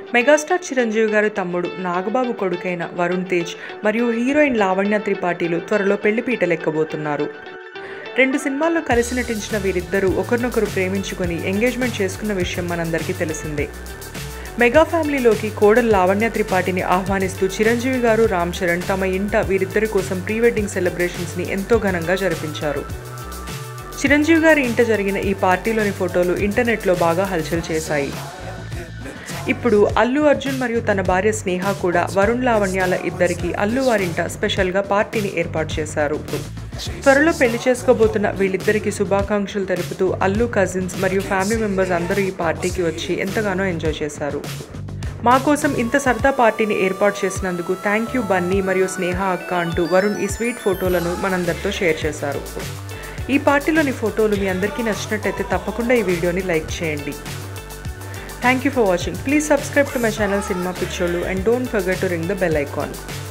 megastar Chiranjeevi గారి తమ్ముడు నాగబాబు కొడుకైన వరుణ్ తేజ్ మరియు హీరోయిన్ లావణ్య త్రిపాఠిలు త్వరలో పెళ్లిపీటలెక్కబోతున్నారు రెండు సినిమాల్లో కలిసి నటించిన వీరిద్దరూ ఒకరినొకరు ప్రేమించుకొని ఎంగేజ్మెంట్ చేసుకున్న విషయం మనందరికీ తెలిసిందే మెగా ఫ్యామిలీలోకి కోడలు లావణ్య త్రిపాఠిని ఆహ్వానిస్తూ చిరంజీవి గారు రామ్ చరణ్ తమ ఇంట వీరిద్దరి కోసం ప్రీ వెడ్డింగ్ సెలబ్రేషన్స్ని ఎంతో ఘనంగా జరిపించారు చిరంజీవి గారి ఇంట జరిగిన ఈ పార్టీలోని ఫోటోలు ఇంటర్నెట్లో బాగా హల్చల్ చేశాయి ఇప్పుడు అల్లు అర్జున్ మరియు తన భార్య స్నేహ కూడా వరుణ్ లావణ్యాల ఇద్దరికి అల్లు వారింట స్పెషల్గా పార్టీని ఏర్పాటు చేశారు త్వరలో పెళ్లి చేసుకోబోతున్న వీళ్ళిద్దరికి శుభాకాంక్షలు తెలుపుతూ అల్లు కజిన్స్ మరియు ఫ్యామిలీ మెంబర్స్ అందరూ ఈ పార్టీకి వచ్చి ఎంతగానో ఎంజాయ్ చేశారు మా కోసం ఇంత సరదా పార్టీని ఏర్పాటు చేసినందుకు థ్యాంక్ యూ బన్నీ మరియు స్నేహ అక్క అంటూ వరుణ్ ఈ స్వీట్ ఫోటోలను మనందరితో షేర్ చేశారు ఈ పార్టీలోని ఫోటోలు మీ అందరికీ నచ్చినట్టయితే తప్పకుండా ఈ వీడియోని లైక్ చేయండి thank you for watching please subscribe to my channel cinema పిక్చర్లు and don't forget to ring the bell icon